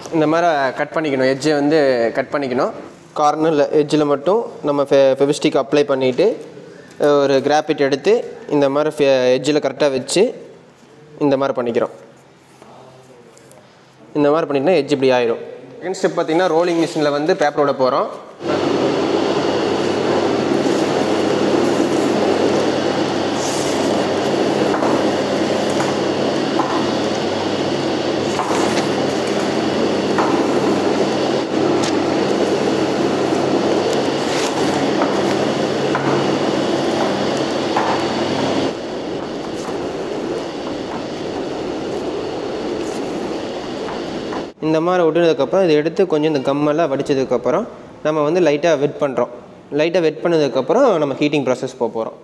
இந்த மாதிரி கட் பண்ணிக்கணும் எட்ஜை வந்து கட் பண்ணிக்கணும் கார்னரில் எட்ஜில் மட்டும் நம்ம ஃபெ ஃபெவிஸ்டிக் அப்ளை பண்ணிவிட்டு ஒரு கிராஃபிட் எடுத்து இந்த மாதிரி எட்ஜில் கரெக்டாக வச்சு இந்த மாதிரி பண்ணிக்கிறோம் இந்த மாதிரி பண்ணிட்டா எட்ஜ் இப்படி ஆயிடும் செகண்ட் ஸ்டெப் பார்த்தீங்கன்னா ரோலிங் மிஷினில் வந்து பேப்பர் விட போகிறோம் இந்த மாதிரி விட்டுனதுக்கப்புறம் இதை எடுத்து கொஞ்சம் இந்த கம்மெல்லாம் வடித்ததுக்கப்புறம் நம்ம வந்து லைட்டாக வெட் பண்ணுறோம் லைட்டாக வெட் பண்ணதுக்கப்புறம் நம்ம ஹீட்டிங் ப்ராசஸ் போக போகிறோம்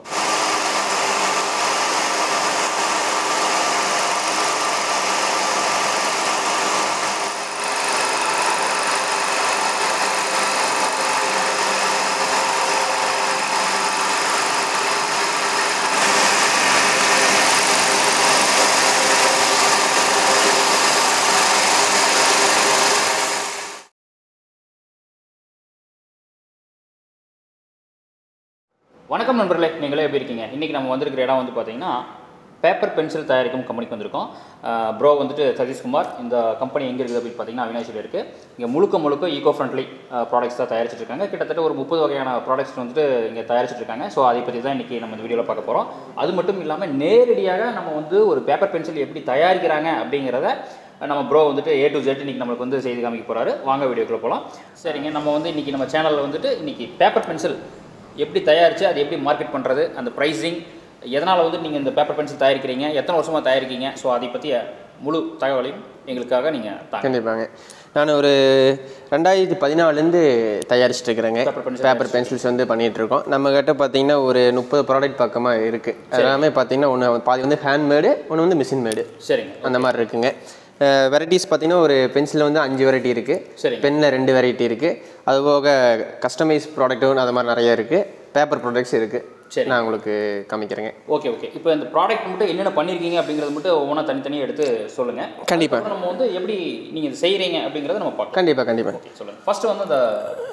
வணக்கம் நண்பர்களே நீங்களே எப்படி இருக்கீங்க இன்றைக்கி நம்ம வந்திருக்கிற இடம் வந்து பார்த்தீங்கன்னா பேப்பர் பென்சில் தயாரிக்கும் கம்பெனிக்கு வந்திருக்கோம் ப்ரோ வந்துட்டு சதீஷ்குமார் இந்த கம்பெனி எங்கே இருக்குது அப்படின்னு பார்த்தீங்கன்னா அவினாசியில் இருக்குது இங்கே முழுக்க முழுக்க ஈகோ ஃப்ரெண்ட்லி ப்ராடக்ட்ஸ் தான் தயாரிச்சிட்டு இருக்காங்க கிட்டத்தட்ட ஒரு முப்பது வகையான ப்ராடக்ட்ஸ் வந்துட்டு இங்கே தயாரிச்சிட்டு இருக்காங்க ஸோ அதை பற்றி தான் இன்றைக்கி நம்ம இந்த வீடியோவில் பார்க்க போகிறோம் அது மட்டும் இல்லாமல் நேரடியாக நம்ம வந்து ஒரு பேப்பர் பென்சில் எப்படி தயாரிக்கிறாங்க அப்படிங்கிறத நம்ம ப்ரோ வந்துட்டு ஏ டு ஜெட் இன்னைக்கு நம்மளுக்கு வந்து செய்து காமிக்க போகிறாரு வாங்க வீடியோக்குள்ள போகலாம் சரிங்க நம்ம வந்து இன்றைக்கி நம்ம சேனலில் வந்துட்டு இன்றைக்கி பேப்பர் பென்சில் எப்படி தயாரித்து அது எப்படி மார்க்கெட் பண்ணுறது அந்த ப்ரைஸிங் எதனால் வந்து நீங்கள் இந்த பேப்பர் பென்சில் தயாரிக்கிறீங்க எத்தனை வருஷமாக தயாரிக்கீங்க ஸோ அதை பற்றிய முழு தகவலையும் எங்களுக்காக நீங்கள் தாங்க கண்டிப்பாங்க நான் ஒரு ரெண்டாயிரத்தி பதினாலேருந்து தயாரிச்சுட்டு இருக்கிறேங்க Paper pencil பேப்பர் பென்சில்ஸ் வந்து பண்ணிகிட்டு இருக்கோம் நம்ம கிட்ட பார்த்தீங்கன்னா ஒரு முப்பது ப்ராடக்ட் பக்கமாக இருக்குது எல்லாமே பார்த்தீங்கன்னா ஒன்று பாதி வந்து ஹேண்ட்மேடு ஒன்று வந்து மிஷின் மேடு சரிங்க அந்த மாதிரி இருக்குங்க வெரைட்டிஸ் பார்த்தீங்கன்னா ஒரு பென்சிலில் வந்து அஞ்சு வெரைட்டி இருக்குது சரிங்க. பெனில் ரெண்டு வெரைட்டி இருக்குது அதுபோக கஸ்டமைஸ் ப்ராடக்ட்டும் அது மாதிரி நிறைய இருக்குது பேப்பர் ப்ராடக்ட்ஸ் இருக்குது சரி. நான் உங்களுக்கு காமிக்கிறேங்க ஓகே ஓகே இப்போ இந்த ப்ராடக்ட் மட்டும் என்னென்ன பண்ணியிருக்கீங்க அப்படிங்கிறது மட்டும் ஒவ்வொன்றா தனித்தனியாக எடுத்து சொல்லுங்கள் கண்டிப்பா. அதுக்கப்புறம் நம்ம வந்து எப்படி நீங்கள் இது செய்கிறீங்க அப்படிங்கிறத நம்ம பார்க்கலாம் கண்டிப்பாக கண்டிப்பாக ஓகே சொல்லுங்கள் ஃபர்ஸ்ட் வந்து அந்த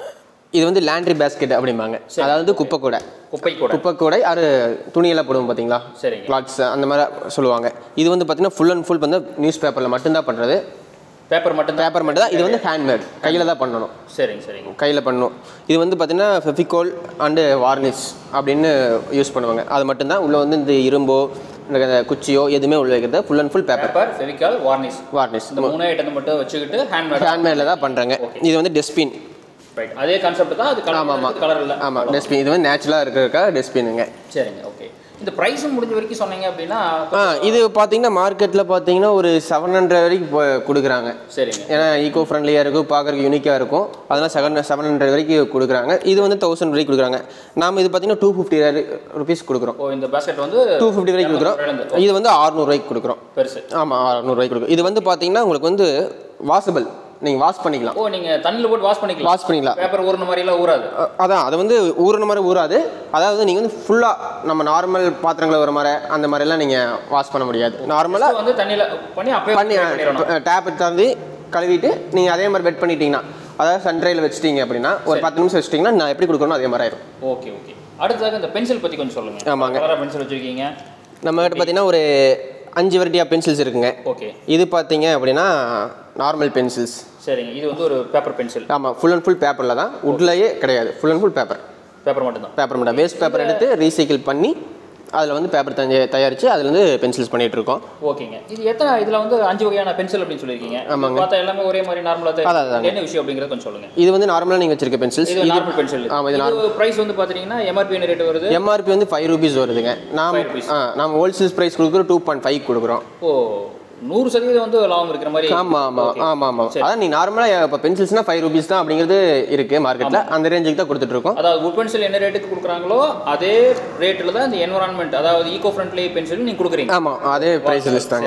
இது வந்து லேண்ட்ரி பேஸ்கெட் அப்படிம்பாங்க அதாவது குப்பை கூடை குப்பை கூட குப்பை கூடை அது துணியெல்லாம் போடுவோம் பார்த்தீங்களா சரிங்க பிளாட்ஸ் அந்த மாதிரி சொல்லுவாங்க இது வந்து பார்த்தீங்கன்னா ஃபுல் அண்ட் ஃபுல் வந்து நியூஸ் பேப்பரில் மட்டும்தான் பண்ணுறது பேப்பர் மட்டும் தான் பேப்பர் மட்டும் தான் இது வந்து ஹேண்ட்மேட் கையில் தான் பண்ணணும் சரிங்க சரிங்க கையில் பண்ணணும் இது வந்து பார்த்தீங்கன்னா ஃபெஃபிகோல் அண்டு வார்னிஷ் அப்படின்னு யூஸ் பண்ணுவாங்க அது மட்டும்தான் உள்ளே வந்து இந்த இரும்போ இந்த குச்சியோ எதுவுமே உள்ள வைக்கிறது full and full paper paper Fevicol varnish varnish இந்த மூணு ஐட்டத்தை மட்டும் வச்சுக்கிட்டு ஹேண்ட்மேட் ஹேண்ட்மேடில் தான் பண்ணுறாங்க இது வந்து டஸ்ட்பின் ரைட் அதே கான்செப்ட் தான் அது கலர் கலர் இல்லை ஆமாம் டஸ்ட்பின் இது வந்து நேச்சுரலாக இருக்கிறதுக்காக டஸ்ட்பினுங்க சரிங்க ஓகே இந்த ப்ரைஸும் முடிஞ்ச வரைக்கும் சொன்னீங்க அப்படின்னா ஆ இது பார்த்தீங்கன்னா மார்க்கெட்டில் பார்த்தீங்கன்னா ஒரு செவன் ஹண்ட்ரட் வரைக்கும் இப்போ கொடுக்குறாங்க சரிங்க ஏன்னா ஈகோ ஃப்ரெண்ட்லியாக இருக்கும் பார்க்குறதுக்கு யூனிக்காக இருக்கும் அதெல்லாம் செவன் செவன் ஹண்ட்ரட் வரைக்கும் கொடுக்குறாங்க இது வந்து தௌசண்ட் வரைக்கும் கொடுக்குறாங்க நாம் இது பார்த்தீங்கன்னா டூ ஃபிஃப்டி ருபீஸ் கொடுக்குறோம் ஓ இந்த பாஸ்கெட் வந்து டூ ஃபிஃப்டி வரைக்கும் கொடுக்குறோம் இது வந்து அறுநூறுவாய்க்கு கொடுக்குறோம் பெருசு ஆமாம் அறுநூறுவாய்க்கு கொடுக்கும் இது வந்து பார்த்தீங்கன்னா உங்களுக்கு வந்து வாசபிள் நீங்கள் வாஷ் பண்ணிக்கலாம் ஓ நீங்க தண்ணில போட்டு வாஷ் பண்ணிக்கலாம் வாஷ் பண்ணிக்கலாம் பேப்பர் ஊறின மாதிரி எல்லாம் ஊறாது அ- அதான் அது வந்து ஊறுன மாதிரி ஊறாது அதாவது நீங்கள் வந்து ஃபுல்லாக நம்ம நார்மல் பாத்திரங்களை வர மாதிரி அந்த மாதிரிலாம் நீங்கள் வாஷ் பண்ண முடியாது நார்மலாக Just வந்து தண்ணியில பண்ணி அப்படியே பண்ணி பண்ணிடணும் டேப் தந்து கழுவிட்டு நீங்கள் அதே மாதிரி வெட் பண்ணிட்டீங்கன்னா அதாவது சன்ட்ரையில் வச்சிட்டீங்க அப்படின்னா ஒரு பத்து நிமிஷம் வச்சிட்டிங்கன்னா நான் எப்படி கொடுக்கணும் அதே மாதிரி ஆயிரும் ஓகே ஓகே அடுத்ததாக இந்த பென்சில் பத்தி கொஞ்சம் சொல்லுங்க ஆமாங்க. கலரா பென்சில் வச்சிருக்கீங்க நம்ம கிட்ட பார்த்தீங்கன்னா ஒரு அஞ்சு வெரைட்டியாக பென்சில்ஸ் இருக்குங்க ஓகே இது பார்த்தீங்க அப்படின்னா நார்மல் பென்சில்ஸ் சரிங்க இது வந்து ஒரு பேப்பர் பென்சில் ஆமாம் ஃபுல் அண்ட் ஃபுல் பேப்பரில் தான் உட்லேயே கிடையாது full and full paper paper மட்டும்தான் பேப்பர் மட்டும் வேஸ்ட் பேப்பர் எடுத்து ரீசைக்கிள் பண்ணி அதில் வந்து பேப்பர் தஞ்ச தயாரித்து அதில் வந்து பென்சில்ஸ் பண்ணிகிட்டு இருக்கோம் ஓகேங்க இது எத்தனை இதுல வந்து அஞ்சு வகையான பென்சில் அப்படின்னு சொல்லியிருக்கீங்க ஆமாங்க. பார்த்தா எல்லாமே ஒரே மாதிரி நார்மலா அதான், தான் அதாங்க. என்ன விஷயம் அப்படிங்கறத கொஞ்சம் சொல்லுங்க இது வந்து நார்மலாக நீங்கள் வச்சிருக்க பென்சில்ஸ் இது நார்மல் பென்சில் ஆமா, இது இது பிரைஸ் வந்து பாத்தீங்கன்னா எம்ஆர்பி என்ன ரேட் வருது எம்ஆர்பி வந்து ஃபைவ் ருபீஸ் வருதுங்க நாம் Five rupees. ஆ நாம் ஹோல்சேல் ப்ரைஸ் கொடுக்குறோம் டூ பாயிண்ட் ஃபைவ் கொடுக்குறோம் ஓ நூறு சதவீதம் வந்து லாபம் இருக்கிற மாதிரி ஆமாம் ஆமாம் Okay. ஆமாம் ஆமாம் சரி. அதான் நீ நார்மலாக இப்போ பென்சில்ஸ்னால் ஃபைவ் ருபீஸ் தான் அப்படிங்கிறது இருக்குது மார்க்கெட்டில் அந்த ரேஞ்சுக்கு தான் கொடுத்துட்ருக்கோம் அதாவது wood பென்சில் என்ன ரேட்டுக்கு கொடுக்குறாங்களோ அதே ரேட்டில் தான் இந்த என்வரான்மெண்ட் அதாவது ஈகோ ஃப்ரெண்ட்லி பென்சில் நீங்கள் கொடுக்குறீங்க ஆமாம் அதே ப்ரைஸ் லிஸ்ட் தாங்க சரிங்க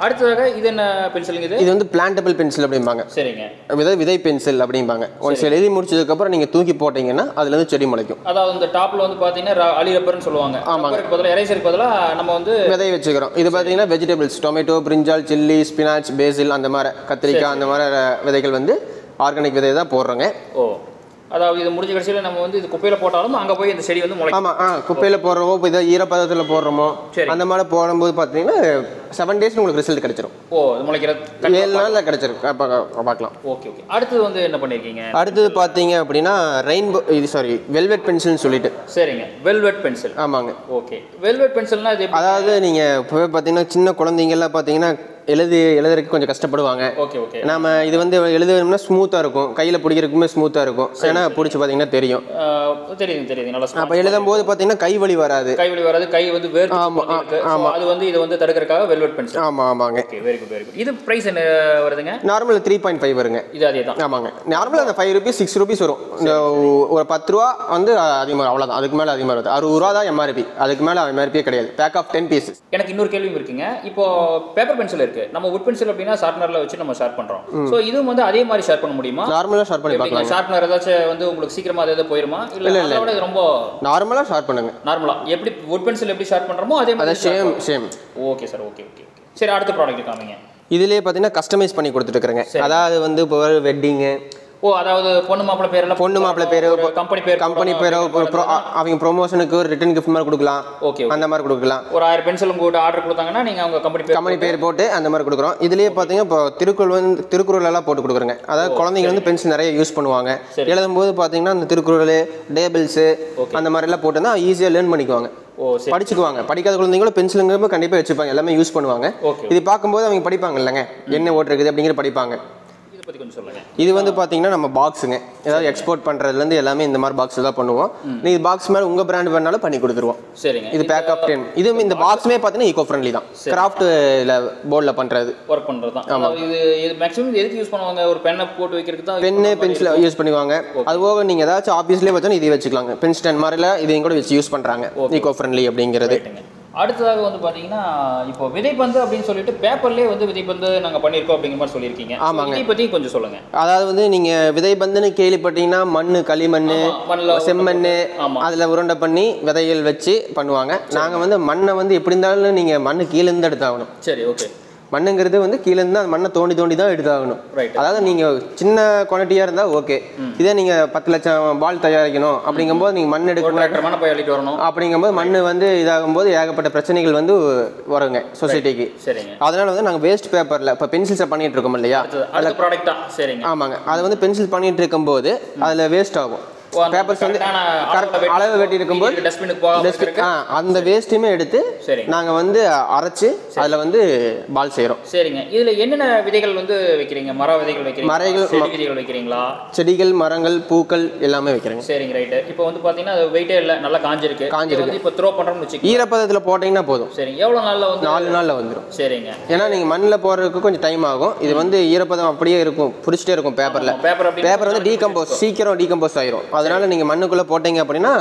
அடுத்ததாக இது என்ன பென்சிலுங்க இது இது வந்து பிளான்டபிள் பென்சில் அப்படிம்பாங்க சரிங்க விதை விதை பென்சில் அப்படிம்பாங்க ஒன்ஸ் எழுதி முடிச்சதுக்கப்புறம் நீங்கள் தூக்கி போட்டிங்கன்னா அதுலேருந்து செடி முளைக்கும் அதாவது இந்த டாப்ல வந்து பாத்தீங்கன்னா ர- அலி ரப்பர்னு சொல்லுவாங்க ரப்பருக்கு பதிலாக எரேசருக்கு பதிலாக நம்ம வந்து விதை வச்சுக்கிறோம் இது பார்த்தீங்கன்னா vegetables tomato brinjal chilli spinach basil அந்த மாதிரி கத்திரிக்காய் அந்த மாதிரி விதைகள் வந்து ஆர்கானிக் விதை தான் போடுறோங்க ஓ அதாவது இது முடிஞ்ச கடைசியில் நம்ம வந்து இது குப்பையில போட்டாலும் அங்க போய் இந்த செடி வந்து முளைக்கும் ஆமாம் ஆ குப்பையில் போடுறோமோ இப்போ இதை ஈரப்பதத்தில் போடுறோமோ சரி. அந்த மாதிரி போடும்போது பார்த்தீங்கன்னா செவன் டேஸ் உங்களுக்கு ரிசல்ட் கிடைச்சிரும் ஓ இது முளைக்கிறது ஏழு நாளில் கிடைச்சிரும் அப்ப பார்க்கலாம் ஓகே ஓகே அடுத்தது வந்து என்ன பண்ணிருக்கீங்க அடுத்தது பார்த்தீங்க அப்படின்னா ரெயின்போ இது சாரி வெல்வெட் பென்சில்னு சொல்லிட்டு சரிங்க வெல்வெட் பென்சில் ஆமாங்க ஓகே வெல்வெட் பென்சில்னா இது எப்படி அதாவது நீங்கள் இப்போவே பார்த்தீங்கன்னா சின்ன குழந்தைங்கெல்லாம் பார்த்தீங்கன்னா எழுதி எழுதுறதுக்கு கொஞ்சம் கஷ்டப்படுவாங்க ஓகே ஓகே நாம இது வந்து எழுதுனோம்னா ஸ்மூத்தாக இருக்கும் கையில் பிடிக்கிறதுக்குமே ஸ்மூத்தாக இருக்கும் ஏன்னா பிடிச்சி பார்த்தீங்கன்னா தெரியும் தெரியுது தெரியுது நல்லா அப்போ எழுதும் போது பார்த்தீங்கன்னா கை வலி வராது கை வலி வராது கை வந்து வேர்த்து ஆமா, ஆ, இருக்கு So, அது வந்து இது வந்து தடுக்கிறதுக்காக வெல்வெட் பென்சில் ஆமாம் ஆமாங்க okay very good very good இது பிரைஸ் என்ன வருதுங்க நார்மல் த்ரீ பாயிண்ட் ஃபைவ் வருங்க இது அதே தான் ஆமாங்க நார்மலாக அந்த ஃபைவ் ருபீஸ் சிக்ஸ் ருபீஸ் வரும் இந்த ஒரு பத்து ரூபா வந்து அதிகமாக அவ்வளோதான் அதுக்கு மேலே அதிகமாக வருது அறுபது ரூபா தான் எம்ஆர்பி அதுக்கு மேலே எம்ஆர்பியே கிடையாது பேக் ஆஃப் டென் பீசஸ் எனக்கு இன்னொரு கேள்வியும் இருக்குங்க இப்போ பேப்பர் பென்சில் இருக்கு நம்ம உட் பென்சில் அப்படின்னா ஷார்ப்னர்ல வச்சு நம்ம ஷார்ப் பண்றோம் ஸோ இதுவும் வந்து அதே மாதிரி ஷார்ப் பண்ண முடியுமா நார்மலாக ஷார்ட் பண்ணி பார்க்கலாம் ஷார்ப்னர் ஏதாச்சும் வந்து உங்களுக்கு சீக்கிரமா அது எதாவது போயிருமா இல்ல அதோட இது ரொம்ப நார்மலாக ஷார்ட் பண்ணுங்க நார்மலா எப்படி உட் பென்சில் எப்படி ஷார்ப் பண்றோமோ அதே மாதிரி அதான் same same okay sir okay okay okay சரி அடுத்த ப்ராடக்ட் காமிங்க இதுலேயே பார்த்தீங்கன்னா கஸ்டமைஸ் பண்ணி கொடுத்துட்டுருக்குறேங்க அதாவது வந்து இப்போ வெட்டிங்கு ஓ அதாவது பொண்ணு மாப்பிள்ளை பேர்ல பொண்ணு மாப்பிள்ளை பேரு, கம்பெனி பேர் கம்பெனி பேரோ ஒரு pro- அவங்க ப்ரொமோஷனுக்கு ஒரு ரிட்டன் கிஃப்ட் மாதிரி கொடுக்கலாம் ஓகே அந்த மாதிரி கொடுக்கலாம் ஒரு ஆயிரம் பென்சில் உங்ககிட்ட ஆர்டர் கொடுத்தாங்கன்னா நீங்க அவங்க கம்பெனி பேர் கம்பெனி பேர் போட்டு அந்த மாதிரி கொடுக்குறோம் இதுலயே பார்த்தீங்கன்னா இப்போ திருக்குறள் வந்து திருக்குறள் எல்லாம் போட்டு கொடுக்குறேங்க அதாவது குழந்தைங்க வந்து பென்சில் நிறைய யூஸ் பண்ணுவாங்க எழுதும்போது பார்த்தீங்கன்னா அந்த திருக்குறள் டேபிள்ஸு அந்த மாதிரிலாம் போட்டுருந்தா ஈஸியாக லேர்ன் பண்ணிக்குவாங்க ஓ சரி படிச்சுக்குவாங்க படிக்காத குழந்தைங்களும் பென்சிலுங்கிறப்ப கண்டிப்பாக வச்சுப்பாங்க எல்லாமே யூஸ் பண்ணுவாங்க ஓகே இது பார்க்கும்போது அவங்க படிப்பாங்க இல்லைங்க என்ன ஓட்டு இருக்குது அப்படிங்கிற படிப்பாங்க இதை பத்தி கொஞ்சம் சொல்லுங்க இது வந்து பார்த்தீங்கன்னா நம்ம பாக்ஸுங்க ஏதாவது எக்ஸ்போர்ட் பண்ணுறதுலேருந்து எல்லாமே இந்த மாதிரி பாக்ஸ் தான் பண்ணுவோம் நீ பாக்ஸ் மேலே உங்கள் பிராண்ட் வேணாலும் பண்ணி கொடுத்துருவோம் சரிங்க இது பேக் ஆஃப் டென் இது இந்த பாக்ஸுமே பார்த்தீங்கன்னா ஈகோ ஃப்ரெண்ட்லி தான் கிராஃப்ட்டில் போர்டில் பண்ணுறது ஒர்க் பண்றது தான் அதாவது இது இது மேக்ஸிமம் எதுக்கு யூஸ் பண்ணுவாங்க ஒரு பெண்ணை போட்டு வைக்கிறதுக்கு தான் பென்னு பென்சில் யூஸ் பண்ணுவாங்க அது போக நீங்கள் ஏதாச்சும் ஆஃபீஸ்லேயே வச்சாலும் இது வச்சுக்கலாங்க பென் ஸ்டாண்ட் மாதிரில இதையும் கூட வச்சு யூஸ் பண்ணுறாங்க ஈகோ ஃப்ரெண்ட்லி அப்படிங்கிறது ரைட்டுங்க. அடுத்ததாக வந்து பாத்தீங்கன்னா இப்போ விதைப்பந்து அப்படின்னு சொல்லிட்டு பேப்பர்லயே வந்து விதைப்பந்து நாங்க பண்ணியிருக்கோம் அப்படிங்கிற மாதிரி சொல்லியிருக்கீங்க ஆமாங்க. இதை பத்தி கொஞ்சம் சொல்லுங்க அதாவது வந்து நீங்கள் விதை பந்துன்னு கேள்விப்பட்டீங்கன்னா மண் களிமண் மண்ணில் செம்மண் ஆமா. அதில் உருண்டை பண்ணி விதைகள் வச்சு பண்ணுவாங்க நாங்கள் வந்து மண்ணை வந்து எப்படி இருந்தாலும் நீங்கள் மண் கீழேருந்து எடுத்தாகணும் சரி ஓகே மண்ணுங்கிறது வந்து கீழேருந்து அந்த மண்ணை தோண்டி தோண்டி தான் எடுத்தாகணும் Right. அதாவது நீங்கள் சின்ன குவான்டிட்டியாக இருந்தால் ஓகே இதே நீங்கள் பத்து லட்சம் பால் தயாரிக்கணும் அப்படிங்கும்போது நீங்கள் மண் ஒரு எடுக்கணும் டிராக்டர் மண்ணை போய் அள்ளிட்டு வரணும் அப்படிங்கும்போது மண் வந்து இதாகும்போது ஏகப்பட்ட பிரச்சனைகள் வந்து வருங்க சொசைட்டிக்கு சரிங்க அதனால வந்து நாங்கள் வேஸ்ட் பேப்பரில் இப்போ பென்சில்ஸை பண்ணிட்டு இருக்கோம் இல்லையா அடுத்தது அடுத்த ப்ராடக்ட் தான் சரிங்க ஆமாங்க அது வந்து பென்சில் பண்ணிட்டு இருக்கும்போது அதில் வேஸ்ட் ஆகும் பேப்பர்ஸ் வந்து correct அளவு வெட்டி இருக்கும்போது டஸ்ட்பினுக்கு போகாம Dust- இருக்கிறதுக்கு ஆ, அந்த வேஸ்ட்டுமே எடுத்து சரி. நாங்கள் வந்து அரைச்சு அதில் வந்து பால் செய்கிறோம் சரிங்க இதுல என்னென்ன விதைகள் வந்து வைக்கிறீங்க மர விதைகள் வைக்கிறீங்க மரைகள், செடி விதைகள் வைக்கிறீங்களா செடிகள் மரங்கள் பூக்கள் எல்லாமே வைக்கிறேங்க சரிங்க ரைட்டு இப்போ வந்து பாத்தீங்கன்னா அது வெயிட்டே இல்லை நல்லா காஞ்சிருக்கு காஞ்சிருக்கு. இது வந்து இப்போ த்ரோ பண்றோம்னு வச்சுக்கோங்க ஈரப்பதத்தில் போட்டிங்கன்னா போதும் சரிங்க எவ்வளவு நாள்ல வந்து நாலு நாளில் வந்துடும் சரிங்க ஏன்னா நீங்கள் மண்ணில் போடுறதுக்கு கொஞ்சம் டைம் ஆகும் இது வந்து ஈரப்பதம் அப்படியே இருக்கும் பிடிச்சிட்டே இருக்கும் பேப்பரில் பேப்பர் அப்படி பேப்பர் வந்து டீகம்போஸ் சீக்கிரம் டீகம்போஸ் ஆயிரும் அதனால நீங்கள் மண்ணுக்குள்ளே போட்டீங்க அப்படின்னா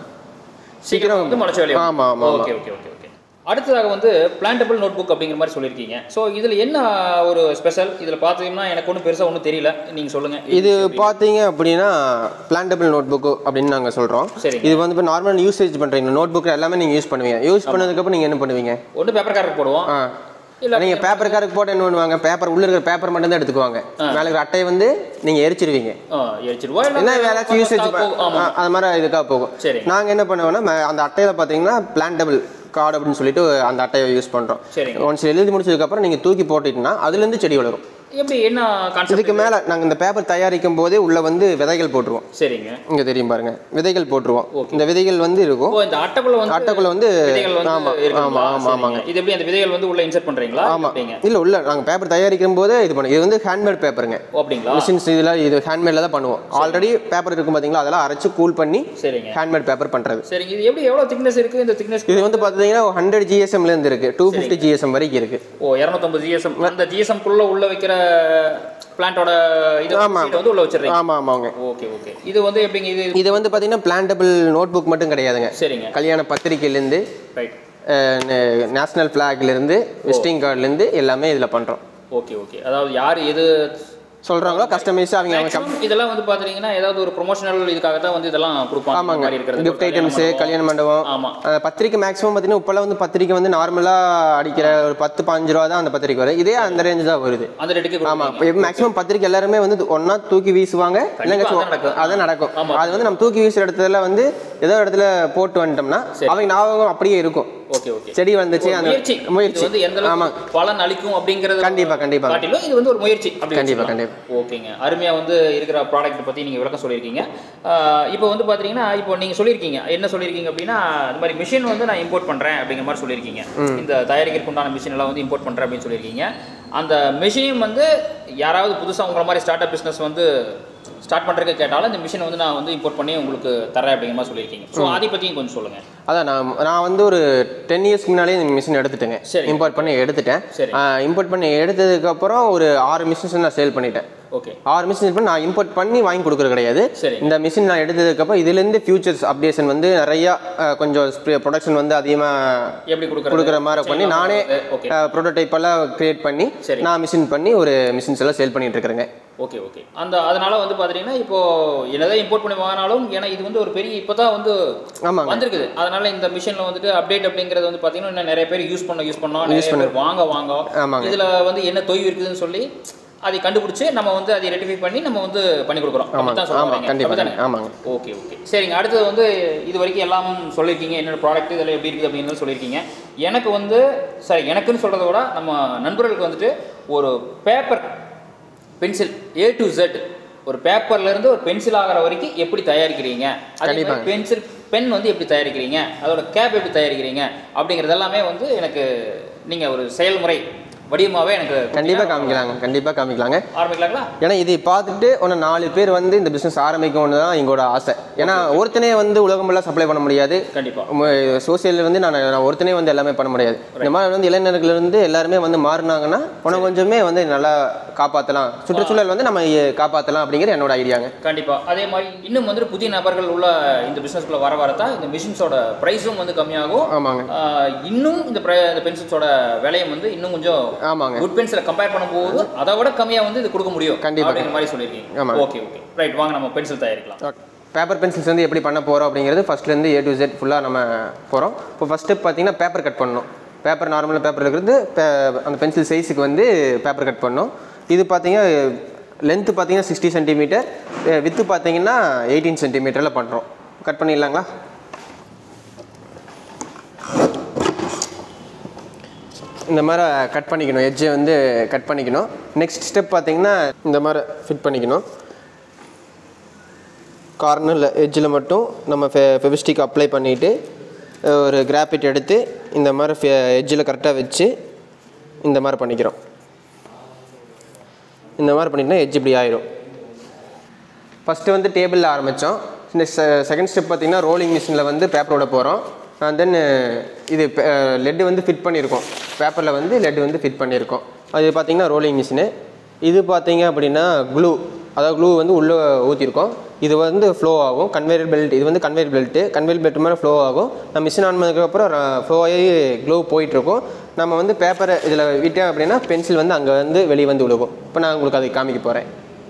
சீக்கிரம் வந்து முளைச்சு வெளியே ஆமா, ஆமா, ஓகே ஓகே ஓகே ஓகே அடுத்ததாக வந்து பிளான்டபிள் நோட் புக் அப்படிங்கிற மாதிரி சொல்லியிருக்கீங்க ஸோ இதில் என்ன ஒரு ஸ்பெஷல் இதில் பார்த்தீங்கன்னா எனக்கு ஒன்றும் பெருசாக ஒன்றும் தெரியல நீங்கள் சொல்லுங்கள் இது பார்த்தீங்க அப்படின்னா பிளான்டபிள் நோட் புக்கு அப்படின்னு நாங்கள் சொல்கிறோம் சரிங்க. இது வந்து இப்போ நார்மல் யூசேஜ் பண்ணுறீங்க நோட் புக் எல்லாமே நீங்கள் யூஸ் பண்ணுவீங்க யூஸ் பண்ணதுக்கப்புறம் நீங்கள் என்ன பண்ணுவீங்க ஒன்று பேப்பர் கார்டு போடுவோம் ஆ இல்ல நீங்கள் பேப்பர் காருக்கு போட்டு என்ன பண்ணுவாங்க பேப்பர் உள்ள இருக்கிற பேப்பர் மட்டும் தான் எடுத்துக்குவாங்க மேலே இருக்கிற அட்டையை வந்து நீங்கள் எரிச்சிருவீங்க ஆ எரிச்சிருவா என்ன வேலைச்சும் யூசேஜ் ஆமாம் அது மாதிரி இதுக்காக போகும் சரிங்க. நாங்கள் என்ன பண்ணுவோம்னா ம- அந்த அட்டையில் பார்த்தீங்கன்னா பிளான்டபிள் கார்டு அப்படின்னு சொல்லிட்டு அந்த அட்டையை யூஸ் பண்ணுறோம் சரிங்க ஒன்ஸ் எழுதி முடிச்சதுக்கப்புறம் நீங்கள் தூக்கி போட்டுட்டீங்கன்னா அதுலேருந்து செடி வளரும் எப்படி என்ன கான்செப்ட் இதுக்கு மேலே நாங்கள் இந்த பேப்பர் தயாரிக்கும் போதே உள்ள வந்து விதைகள் போட்டுருவோம் சரிங்க இங்கே தெரியும் பாருங்க விதைகள் போட்டுருவோம் இந்த விதைகள் வந்து இருக்கும் ஓ இந்த அட்டைக்குள்ள வந்து அட்டைக்குள்ள வந்து விதைகள் வந்து ஆமா, இருக்குங்களா? ஆமா, ஆமா, சரிங்க. ஆமாங்க. இது எப்படி அந்த விதைகள் வந்து உள்ள இன்சர்ட் பண்றீங்களா ஆமா அப்படிங்க இல்ல உள்ள நாங்கள் பேப்பர் தயாரிக்கும் போதே இது பண்ணுவோம் இது வந்து ஹேண்ட்மேட் பேப்பருங்க ஓ அப்படிங்களா மிஷின்ஸ் இதெல்லாம் இது ஹேண்ட்மேடில் தான் பண்ணுவோம் ஆல்ரெடி பேப்பர் இருக்கும் பார்த்தீங்களா அதெல்லாம் அரைச்சு கூல் பண்ணி சரிங்க ஹேண்ட்மேட் பேப்பர் பண்ணுறது சரிங்க இது எப்படி எவ்வளோ திக்னஸ் இருக்கு இந்த திக்னஸ் இது வந்து பார்த்தீங்கன்னா ஹண்ட்ரட் ஜிஎஸ்எம்லேருந்து இருக்கு டூ ஃபிஃப்டி ஜிஎஸ்எம் வரைக்கும் இருக்கு ஓ இரநூத்தம்பது ஜிஎஸ்எம் அந்த ஜிஎஸ்எம் குள்ள உள்ள வைக்கிற பிளான்ட்டோட இது ஆமா. sheet வந்து உள்ள வச்சிடுறீங்க ஆமாம் ஆமாங்க ஓகே ஓகே இது வந்து எப்படிங்க இது இது வந்து பார்த்தீங்கன்னா பிளான்டபிள் நோட் புக் மட்டும் கிடையாதுங்க சரிங்க கல்யாண பத்திரிக்கையிலேருந்து ரைட் நேஷ்னல் ஃப்ளாக்லேருந்து விசிட்டிங் கார்டுலேருந்து எல்லாமே இதில் பண்ணுறோம் ஓகே ஓகே அதாவது யார் எது சொல்கிறாங்களோ கஸ்டமைஸாக அவங்க அவங்க Maximum இதெல்லாம் வந்து பாத்தீங்கன்னா ஏதாவது ஒரு ப்ரொமோஷனல் இதுக்காக தான் வந்து இதெல்லாம் கொடுப்பாங்க இந்த மாதிரி இருக்கிறது கிஃப்ட் ஐட்டம்ஸு கல்யாண மண்டபம் ஆமா அஹ் பத்திரிக்கை மேக்ஸிமம் பார்த்தீங்கன்னா இப்போல்லாம் வந்து பத்திரிக்கை வந்து நார்மலாக அடிக்கிற ஒரு பத்து பாஞ்சு ரூபா தான் அந்த பத்திரிக்கை வரும் இதே அந்த ரேஞ்சு தான் வருது அந்த ரேட்டுக்கு ஆமாம் இப்போ மேக்ஸிமம் பத்திரிக்கை எல்லாருமே வந்து ஒன்றா தூக்கி வீசுவாங்க இல்லைங்க அதான் நடக்கும். அதான் நடக்கும் ஆமா. அது வந்து நம்ம தூக்கி வீசுற இடத்துல வந்து ஏதோ இடத்துல போட்டு வந்துட்டோம்னா அவங்க ஞாபகம் அப்படியே இருக்கும் ஓகே ஓகே செடி வந்துச்சு அந்த முயற்சி இது முயற்சி வந்து எந்த ஆமாம் அளவுக்கு பலன் அளிக்கும் அப்படிங்கறது கண்டிப்பா, கண்டிப்பா. காட்டிலும் இது வந்து ஒரு முயற்சி அப்படி கண்டிப்பா, வச்சுக்கலாம். ஓகேங்க அருமையா வந்து இருக்கிற ப்ராடக்ட் பத்தி நீங்க விளக்கம் சொல்லியிருக்கீங்க ஆஹ் இப்போ வந்து பாத்தீங்கன்னா இப்போ நீங்க சொல்லியிருக்கீங்க என்ன சொல்லியிருக்கீங்க அப்படின்னா இந்த மாதிரி மிஷின் வந்து நான் இம்போர்ட் பண்றேன் அப்படிங்கிற மாதிரி சொல்லியிருக்கீங்க இந்த தயாரிக்கிறதுக்கு உண்டான மிஷின் எல்லாம் வந்து இம்போர்ட் பண்றேன் அப்படின்னு சொல்லியிருக்கீங்க அந்த மிஷின் வந்து யாராவது புதுசா உங்களை மாதிரி ஸ்டார்ட் அப் பிசினஸ் வந்து ஸ்டார்ட் பண்றதுக்கு கேட்டாலும் இந்த மிஷின் வந்து நான் வந்து இம்போர்ட் பண்ணி உங்களுக்கு தரேன் அப்படிங்கிற மாதிரி சொல்லியிருக்கீங்க ஸோ அதை பற்றியும் கொஞ்சம் சொல்லுங்க அதான் நான் நான் வந்து ஒரு டென் இயர்ஸ்க்கு முன்னாலே இந்த மிஷின் எடுத்துட்டேங்க சரி. இம்போர்ட் பண்ணி எடுத்துட்டேன் சரி. இம்போர்ட் பண்ணி எடுத்ததுக்கப்புறம் ஒரு ஆறு மிஷின்ஸ் நான் சேல் பண்ணிட்டேன் ஓகே ஆறு மிஷின் பண்ணி நான் இம்போர்ட் பண்ணி வாங்கி கொடுக்குறது கிடையாது சரி. இந்த மிஷின் நான் எடுத்ததுக்கப்புறம் இதுலேருந்து ஃபியூச்சர்ஸ் அப்டேஷன் வந்து நிறையா அஹ், கொஞ்சம் ப்ரொடக்ஷன் வந்து அதிகமாக எப்படி கொடுக்குறது கொடுக்குற மாதிரி பண்ணி நானே ஓகே ப்ரோட்டோடைப் எல்லாம் கிரியேட் பண்ணி சரி. நான் மிஷின் பண்ணி ஒரு மிஷின்ஸ் எல்லாம் சேல் பண்ணிட்டு இருக்கிறேங்க ஓகே ஓகே அந்த அதனால வந்து பாத்தீங்கன்னா இப்போ என்னதான் இம்போர்ட் பண்ணி வாங்கினாலும் ஏன்னா இது வந்து ஒரு பெரிய இப்போதான் வந்து ஆமாங்க வந்திருக்குது அதனால இந்த மிஷின்ல வந்துட்டு அப்டேட் அப்படிங்கிறது வந்து பாத்தீங்கன்னா இன்னும் நிறைய பேர் யூஸ் பண்ண யூஸ் பண்ணோம் நிறைய பேர் வாங்க வாங்க ஆமாங்க. இதுல வந்து என்ன தொய்வு இருக்குதுன்னு சொல்லி அதை கண்டுபிடிச்சு நம்ம வந்து அதை ரெட்டிஃபை பண்ணி நம்ம வந்து பண்ணி கொடுக்குறோம் ஆமாங்க அப்படிதான் சொல்ல ஆமாம் வரீங்க. கண்டிப்பாக அப்படிதானே? ஆமாங்க ஓகே ஓகே சரிங்க அடுத்தது வந்து இது வரைக்கும் எல்லாம் சொல்லியிருக்கீங்க என்னோட ப்ராடக்ட் இதில் எப்படி இருக்குது அப்படின்னு சொல்லியிருக்கீங்க எனக்கு வந்து சரி எனக்குன்னு சொல்கிறத விட நம்ம நண்பர்களுக்கு வந்துட்டு ஒரு paper pencil A to Z ஒரு பேப்பர்ல இருந்து ஒரு பென்சில் ஆகிற வரைக்கும் எப்படி தயாரிக்கிறீங்க அதே கண்டிப்பாங்க. மாதிரி பென்சில் பென் வந்து எப்படி தயாரிக்கிறீங்க அதோட கேப் எப்படி தயாரிக்கிறீங்க அப்படிங்கிறது எல்லாமே வந்து எனக்கு நீங்கள் ஒரு செயல்முறை வடிவமாகவே எனக்கு கண்டிப்பாக காமிக்கலாங்க கண்டிப்பாக காமிக்கலாங்க ஆரம்பிக்கலாங்களா ஏன்னா இதை பார்த்துட்டு ஒன்று நாலு பேர் வந்து இந்த பிஸ்னஸ் ஆரம்பிக்கணும்னு தான் எங்களோட ஆசை ஏன்னா ஒருத்தனே வந்து உலகமெல்லாம் சப்ளை பண்ண முடியாது கண்டிப்பாக சோசியல் வந்து நான் நான் ஒருத்தனே வந்து எல்லாமே பண்ண முடியாது இந்த மாதிரி வந்து இளைஞர்கள் இருந்து எல்லாருமே வந்து மாறினாங்கன்னா உனக்கு கொஞ்சமே வந்து நல்லா காப்பாற்றலாம் சுற்றுச்சூழல் வந்து நம்ம இ- காப்பாற்றலாம் அப்படிங்கிறது என்னோட ஐடியாங்க கண்டிப்பா அதே மாதிரி இன்னும் வந்துட்டு புதிய நபர்கள் உள்ள இந்த பிசினஸ்க்குள்ள வர வரதான் இந்த மிஷின்ஸோட ப்ரைஸும் வந்து கம்மியாகும் ஆமாங்க ஆஹ் இன்னும் இந்த pri- இந்த பென்சில்ஸோட விலையும் வந்து இன்னும் கொஞ்சம் ஆமாங்க குட் பென்சிலை கம்பேர் பண்ணும்போது அதை விட கம்மியா வந்து இது கொடுக்க முடியும் கண்டிப்பா. அப்படிங்கிற மாதிரி சொல்லியிருக்கீங்க ஆமாங்க. ஓகே ஓகே ரைட் வாங்க நம்ம பென்சில் தயாரிக்கலாம் பேப்பர் பென்சில்ஸ் வந்து எப்படி பண்ண போகிறோம் அப்படிங்கிறது ஃபஸ்ட்லேருந்து ஏ டு Z ஃபுல்லாக நம்ம போகிறோம் இப்போ ஃபஸ்ட் ஸ்டெப் பார்த்தீங்கன்னா பேப்பர் கட் பண்ணணும் பேப்பர் நார்மல் பேப்பர் இருக்கிறது பே- அந்த பென்சில் சைஸுக்கு வந்து பேப்பர் கட் பண்ணணும் இது பார்த்தீங்கன்னா லென்த்து பார்த்தீங்கன்னா சிக்ஸ்டி சென்டிமீட்டர் வித்து பார்த்தீங்கன்னா எயிட்டீன் சென்டிமீட்டரில் பண்ணுறோம் கட் பண்ணிடலாங்களா இந்த மாதிரி கட் பண்ணிக்கணும் எட்ஜை வந்து கட் பண்ணிக்கணும் நெக்ஸ்ட் ஸ்டெப் பார்த்தீங்கன்னா இந்த மாதிரி ஃபிட் பண்ணிக்கணும் கார்னரில் எட்ஜில் மட்டும் நம்ம ஃபெ ஃபெவிஸ்டிக் அப்ளை பண்ணிவிட்டு ஒரு கிராஃபிட் எடுத்து இந்த மாதிரி எட்ஜில் கரெக்டாக வச்சு இந்த மாதிரி பண்ணிக்கிறோம் இந்த மாதிரி பண்ணிட்டா எட்ஜ் இப்படி ஆயிரும் ஃபஸ்ட்டு வந்து டேபிளில் ஆரம்பித்தோம் இந்த செகண்ட் ஸ்டெப் பார்த்தீங்கன்னா ரோலிங் மிஷினில் வந்து பேப்பரோட போகிறோம் தென் இது லெட்டு வந்து ஃபிட் பண்ணியிருக்கோம் பேப்பரில் வந்து லெட் வந்து ஃபிட் பண்ணியிருக்கோம் அது பார்த்தீங்கன்னா ரோலிங் மிஷினு இது பார்த்தீங்க அப்படின்னா க்ளூ அதாவது க்ளூ வந்து உள்ளே ஊற்றிருக்கோம் இது வந்து ஃப்ளோ ஆகும் கன்வேயர் பெல்ட் இது வந்து கன்வேயர் பெல்ட்டு கன்வேயர் பெல்ட் மேலே ஃப்ளோ ஆகும் நம்ம மிஷின் ஆன் பண்ணதுக்கப்புறம் ஃப்ளோ ஆகி க்ளோ போயிட்டுருக்கும் நம்ம வந்து பேப்பரை இதில் விட்டேன் அப்படின்னா பென்சில் வந்து அங்கே வந்து வெளியே வந்து விழுகும் இப்போ நான் உங்களுக்கு அதை காமிக்க போகிறேன்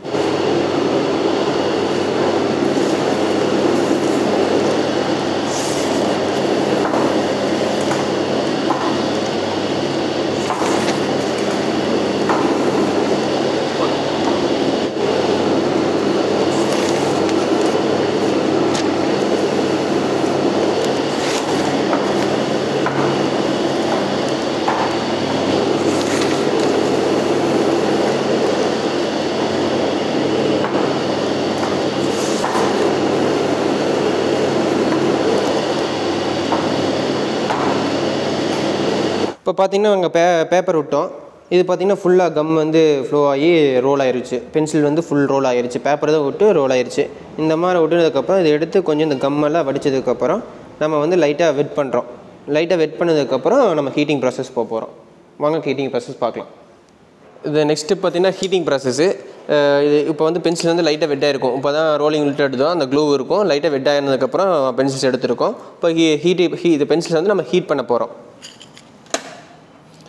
இப்போ பார்த்தீங்கன்னா அங்கே பே பேப்பர் விட்டோம் இது பார்த்தீங்கன்னா ஃபுல்லாக கம் வந்து ஃப்ளோ ஆகி ரோல் ஆயிருச்சு பென்சில் வந்து ஃபுல் ரோல் ஆயிருச்சு பேப்பர் தான் விட்டு ரோல் ஆயிருச்சு இந்த மாதிரி விட்டுனதுக்கப்புறம் இதை எடுத்து கொஞ்சம் இந்த கம்மெல்லாம் வடிச்சதுக்கப்புறம் நம்ம வந்து லைட்டாக வெட் பண்ணுறோம் லைட்டாக வெட் பண்ணதுக்கப்புறம் நம்ம ஹீட்டிங் ப்ராசஸ் போக போகிறோம் வாங்க ஹீட்டிங் ப்ராசஸ் பார்க்கலாம் இது நெக்ஸ்ட்டு பார்த்தீங்கன்னா ஹீட்டிங் ப்ராசஸ்ஸு இது இப்போ வந்து பென்சில் வந்து லைட்டாக வெட்டாக இருக்கும் இப்போ தான் ரோலிங் விட்டு எடுத்தோம் அந்த க்ளூ இருக்கும் லைட்டாக வெட் ஆயிருந்ததுக்கப்புறம் பென்சில்ஸ் எடுத்திருக்கோம் இப்போ ஹீ ஹீட் ஹீ இது பென்சில்ஸ் வந்து நம்ம ஹீட் பண்ண போகிறோம்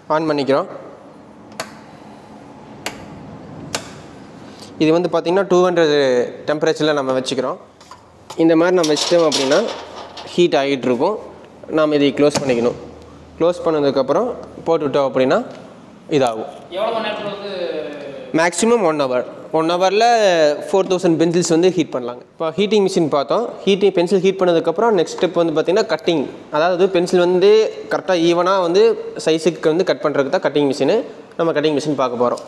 ஆன் பண்ணிக்கிறோம் இது வந்து பார்த்திங்கன்னா டூ ஹண்ட்ரட் டெம்பரேச்சரில் நம்ம வச்சுக்கிறோம் இந்த மாதிரி நம்ம வச்சிட்டோம் அப்படின்னா ஹீட் ஆகிட்டு இருக்கும் நாம் இதை க்ளோஸ் பண்ணிக்கணும் க்ளோஸ் பண்ணதுக்கப்புறம் போட்டுவிட்டோம் அப்படின்னா இதாகும் எவ்வளோ மணி நேரத்தில் வந்து மேக்ஸிமம் ஒன் ஹவர் ஒன் ஹவரில் ஃபோர் தௌசண்ட் பென்சில்ஸ் வந்து ஹீட் பண்ணலாங்க இப்போ ஹீட்டிங் மிஷின் பார்த்தோம் ஹீட்டிங் பென்சில் ஹீட் பண்ணதுக்கப்புறம் நெக்ஸ்ட் ஸ்டெப் வந்து பார்த்திங்கன்னா கட்டிங் அதாவது பென்சில் வந்து கரெக்டாக ஈவனாக வந்து சைஸுக்கு வந்து கட் பண்ணுறதுக்கு தான் கட்டிங் மிஷினு நம்ம கட்டிங் மிஷின் பார்க்க போகிறோம்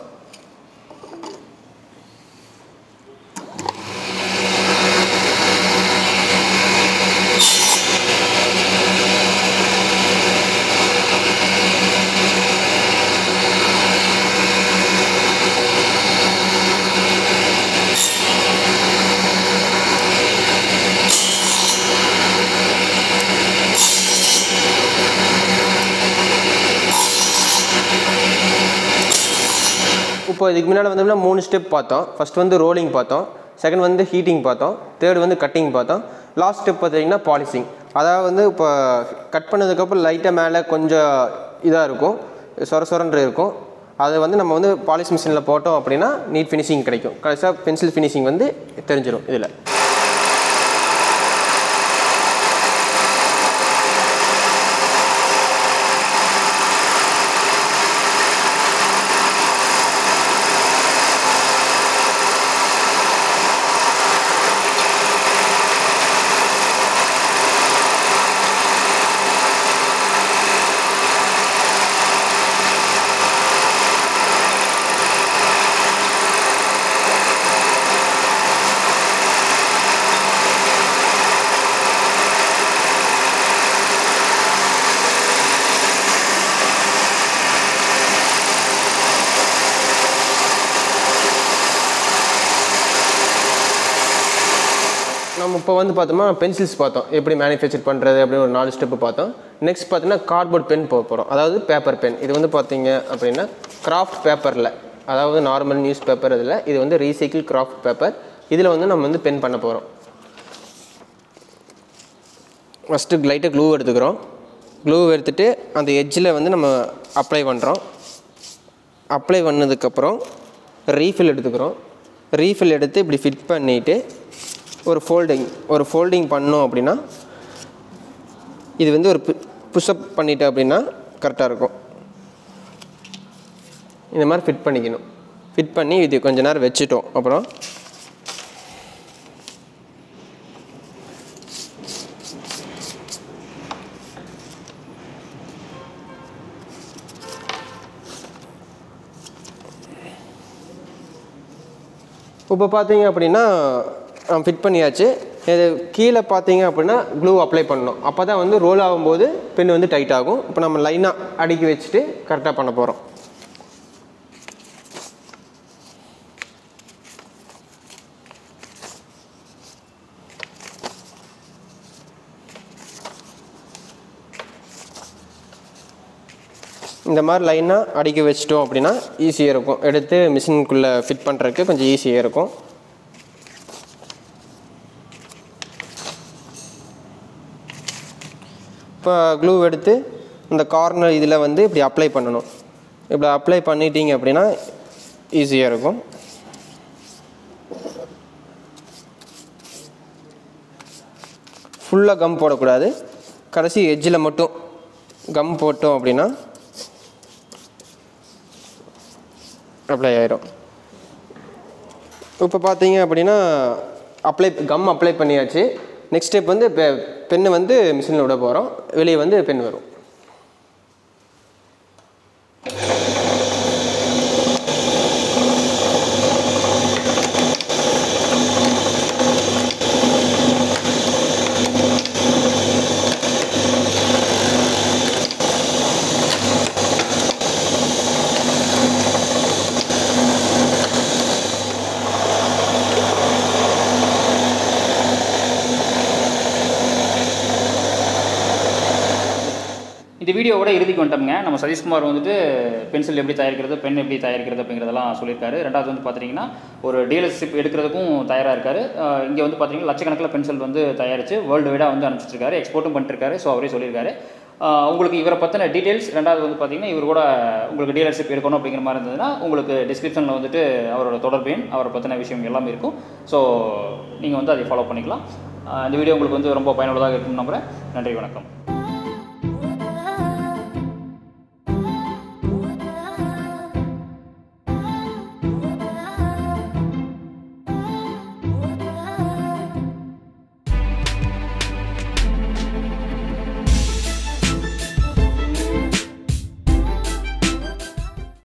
இப்போ இதுக்கு முன்னால் வந்தோம்னா மூணு ஸ்டெப் பார்த்தோம் ஃபர்ஸ்ட் வந்து ரோலிங் பார்த்தோம் செகண்ட் வந்து ஹீட்டிங் பார்த்தோம் தேர்ட் வந்து கட்டிங் பார்த்தோம் லாஸ்ட் ஸ்டெப் பார்த்தீங்கன்னா பாலிசிங் அதாவது வந்து இப்போ கட் பண்ணதுக்கப்புறம் லைட்டாக மேலே கொஞ்சம் இதாக இருக்கும் சொர சொரன்று இருக்கும் அதை வந்து நம்ம வந்து பாலிஷ் மிஷினில் போட்டோம் அப்படின்னா நீட் ஃபினிஷிங் கிடைக்கும் கடைசியாக பென்சில் ஃபினிஷிங் வந்து தெரிஞ்சிடும் இதில் நம்ம இப்போ வந்து பார்த்தோம்னா பென்சில்ஸ் பார்த்தோம் எப்படி மேனுஃபேக்சர் பண்ணுறது அப்படின்னு ஒரு நாலு ஸ்டெப்பு பார்த்தோம் நெக்ஸ்ட் பார்த்தீங்கன்னா கார்ட்போர்ட் பென் போக போகிறோம் அதாவது பேப்பர் பென் இது வந்து பார்த்தீங்க அப்படின்னா கிராஃப்ட் பேப்பரில் அதாவது நார்மல் நியூஸ் பேப்பர் இதில் இது வந்து ரீசைக்கிள் கிராஃப்ட் பேப்பர் இதில் வந்து நம்ம வந்து பென் பண்ண போகிறோம் ஃபஸ்ட்டு லைட்டாக க்ளூ எடுத்துக்கிறோம் க்ளூ எடுத்துகிட்டு அந்த எட்ஜில் வந்து நம்ம அப்ளை பண்ணுறோம் அப்ளை பண்ணதுக்கப்புறம் ரீஃபில் எடுத்துக்கிறோம் ரீஃபில் எடுத்து இப்படி ஃபிட் பண்ணிவிட்டு ஒரு ஃபோல்டிங் ஒரு ஃபோல்டிங் பண்ணோம் அப்படின்னா இது வந்து ஒரு புஷ்அப் பண்ணிட்டோம் அப்படின்னா கரெக்டாக இருக்கும் இந்த மாதிரி ஃபிட் பண்ணிக்கணும் ஃபிட் பண்ணி இது கொஞ்ச நேரம் வச்சுட்டோம் அப்புறம் இப்போ பார்த்தீங்க அப்படின்னா ஃபிட் பண்ணியாச்சு இது கீழே பார்த்தீங்க அப்படின்னா க்ளூ அப்ளை பண்ணணும் அப்போ தான் வந்து ரோல் ஆகும்போது பென் வந்து டைட் ஆகும் இப்போ நம்ம லைனாக அடுக்கி வச்சுட்டு கரெக்டாக பண்ண போகிறோம் இந்த மாதிரி லைனாக அடுக்கி வச்சிட்டோம் அப்படின்னா ஈஸியாக இருக்கும் எடுத்து மிஷினுக்குள்ளே ஃபிட் பண்ணுறதுக்கு கொஞ்சம் ஈஸியாக இருக்கும் இப்போ க்ளூ எடுத்து இந்த கார்னர் இதில் வந்து இப்படி அப்ளை பண்ணணும் இப்படி அப்ளை பண்ணிட்டீங்க அப்படின்னா ஈஸியாக இருக்கும் ஃபுல்லாக கம் போடக்கூடாது கடைசி எட்ஜில் மட்டும் கம் போட்டோம் அப்படின்னா அப்ளை ஆயிரும் இப்போ பார்த்தீங்க அப்படின்னா அப்ளை கம் அப்ளை பண்ணியாச்சு நெக்ஸ்ட் ஸ்டெப் வந்து பெ பெண்ணை வந்து மிஷினில் விட போகிறோம் வெளியே வந்து பென் வரும் இந்த வீடியோவோட இறுதிக்கு வந்துட்டோம்ங்க நம்ம சதீஷ்குமார் வந்துட்டு பென்சில் எப்படி தயாரிக்கிறது பென் எப்படி தயாரிக்கிறது அப்படிங்கிறதெல்லாம் சொல்லியிருக்காரு ரெண்டாவது வந்து பார்த்தீங்கன்னா ஒரு டீலர்ஷிப் எடுக்கிறதுக்கும் தயாராக இருக்காரு இங்கே வந்து பார்த்தீங்கன்னா லட்சக்கணக்கில் பென்சில் வந்து தயாரித்து வேர்ல்டு வைடாக வந்து அனுப்பிச்சிருக்காரு எக்ஸ்போர்ட்டும் பண்ணிருக்காரு ஸோ அவரே சொல்லியிருக்காரு ஆஹ் உங்களுக்கு இவரை பற்றின டீட்டெயில்ஸ் ரெண்டாவது வந்து பார்த்தீங்கன்னா இவர் கூட உங்களுக்கு டீலர்ஷிப் எடுக்கணும் அப்படிங்கிற மாதிரி இருந்ததுன்னா உங்களுக்கு டிஸ்கிரிப்ஷனில் வந்துட்டு அவரோட தொடர்பு எண் அவரை பற்றின விஷயம் எல்லாமே இருக்கும் ஸோ நீங்கள் வந்து அதை ஃபாலோ பண்ணிக்கலாம் ஆஹ் இந்த வீடியோ உங்களுக்கு வந்து ரொம்ப பயனுள்ளதாக இருக்கும்னு நம்புகிறேன் நன்றி வணக்கம்